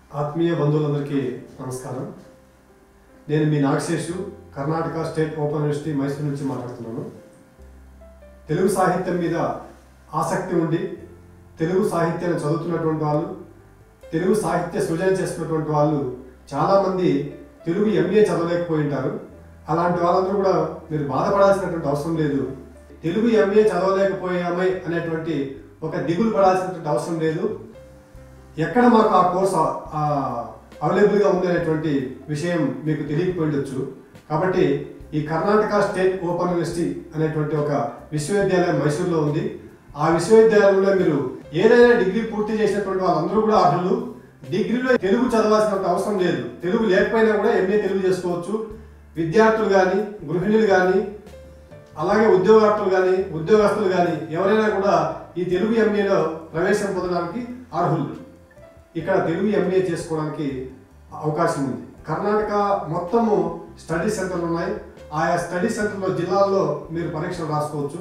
ఆత్మీయ బంధువులందరికీ నమస్కారం నేను మీ Nagaseshu Karnataka state open university Mysuru నుంచి మాట్లాడుతున్నాను తెలుగు సాహిత్యం మీద ఆసక్తి ఉండి తెలుగు సాహిత్యాన్ని చదువుతున్నటువంటి వాళ్ళు తెలుగు సాహిత్య సృజన చేస్తున్నటువంటి వాళ్ళు చాలామంది తెలుగు ఎంఏ చదవలేకపోయి ఉంటారు అలాంటి వాళ్ళందరూ కూడా మీరు బాధపడాల్సినటువంటి అవసరం లేదు తెలుగు ఎంఏ చదవలేకపోయామే అనేటువంటి ఒక దిగులు పడాల్సినటువంటి అవసరం లేదు ఎక్కడ మాకు ఆ కోర్స్ అవైలబుల్గా ఉంది అనేటువంటి విషయం మీకు తెలియకపోయిండొచ్చు కాబట్టి ఈ కర్ణాటక స్టేట్ ఓపెన్ యూనివర్సిటీ అనేటువంటి ఒక విశ్వవిద్యాలయం మైసూరులో ఉంది ఆ విశ్వవిద్యాలయంలో మీరు ఏదైనా డిగ్రీ పూర్తి చేసినటువంటి వాళ్ళందరూ కూడా అర్హులు డిగ్రీలో తెలుగు చదవాల్సినంత అవసరం లేదు తెలుగు లేకపోయినా కూడా ఎంఏ తెలుగు చేసుకోవచ్చు విద్యార్థులు కానీ గృహిణులు కానీ అలాగే ఉద్యోగార్థులు కానీ ఉద్యోగస్తులు కానీ ఎవరైనా కూడా ఈ తెలుగు ఎంఏలో ప్రవేశం పొందడానికి అర్హులు ఇక్కడ తెలుగు ఎంఏ చేసుకోవడానికి అవకాశం ఉంది కర్ణాటక మొత్తము స్టడీ సెంటర్లు ఉన్నాయి ఆయా స్టడీ సెంటర్లో జిల్లాల్లో మీరు పరీక్షలు రాసుకోవచ్చు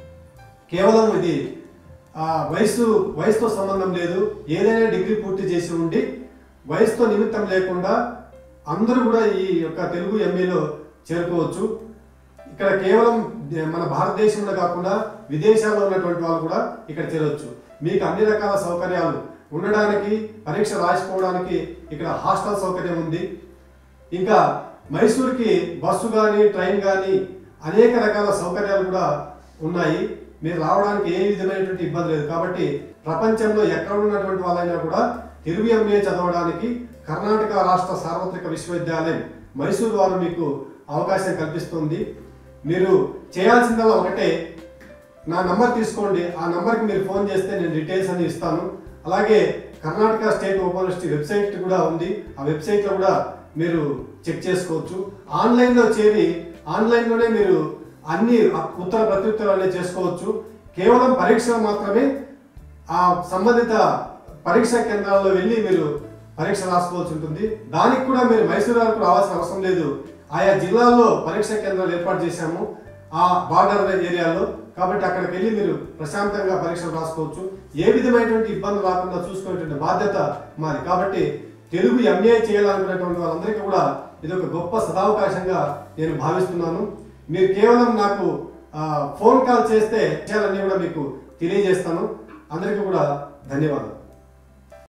కేవలం ఇది ఆ, వయసు వయసుతో సంబంధం లేదు ఏదైనా డిగ్రీ పూర్తి చేసి ఉండి వయసుతో నిమిత్తం లేకుండా అందరూ కూడా ఈ యొక్క తెలుగు ఎంఏలో చేరుకోవచ్చు ఇక్కడ కేవలం మన భారతదేశంలో కాకుండా విదేశాల్లో ఉన్నటువంటి వాళ్ళు కూడా ఇక్కడ చేరవచ్చు మీకు అన్ని రకాల సౌకర్యాలు ఉండడానికి పరీక్ష రాసుకోవడానికి ఇక్కడ హాస్టల్ సౌకర్యం ఉంది ఇంకా మైసూర్కి బస్సు కానీ ట్రైన్ కానీ అనేక రకాల సౌకర్యాలు కూడా ఉన్నాయి మీరు రావడానికి ఏ విధమైనటువంటి ఇబ్బంది లేదు కాబట్టి ప్రపంచంలో ఎక్కడ ఉన్నటువంటి వాళ్ళైనా కూడా తెలుగు ఎంఏ చదవడానికి కర్ణాటక రాష్ట్ర సార్వత్రిక విశ్వవిద్యాలయం మైసూరు వారు మీకు అవకాశం కల్పిస్తుంది మీరు చేయాల్సిందల్లా ఒకటే నా నంబర్ తీసుకోండి ఆ నంబర్కి మీరు ఫోన్ చేస్తే నేను డీటెయిల్స్ అన్ని ఇస్తాను అలాగే Karnataka state open university website కూడా ఉంది ఆ వెబ్సైట్లో కూడా మీరు చెక్ చేసుకోవచ్చు ఆన్లైన్లో చేరి ఆన్లైన్లోనే మీరు అన్ని ఉత్తర ప్రత్యుత్తరాలు అనేవి చేసుకోవచ్చు కేవలం పరీక్ష మాత్రమే ఆ సంబంధిత పరీక్షా కేంద్రాల్లో వెళ్ళి మీరు పరీక్ష రాసుకోవాల్సి ఉంటుంది దానికి కూడా మీరు మైసూరు వరకు రావాల్సిన అవసరం లేదు ఆయా జిల్లాల్లో పరీక్షా కేంద్రాలు ఏర్పాటు చేశాము ఆ బార్డర్ ఏరియాలో కాబట్టి అక్కడికి వెళ్ళి మీరు ప్రశాంతంగా పరీక్షలు రాసుకోవచ్చు ఏ విధమైనటువంటి ఇబ్బంది రాకుండా చూసుకునేటువంటి బాధ్యత మాది కాబట్టి తెలుగు ఎంఏ చేయాలనుకునేటువంటి వాళ్ళందరికీ కూడా ఇది ఒక గొప్ప సదావకాశంగా నేను భావిస్తున్నాను మీరు కేవలం నాకు ఆ, ఫోన్ కాల్ చేస్తే విషయాలన్నీ కూడా మీకు తెలియజేస్తాను అందరికీ కూడా ధన్యవాదాలు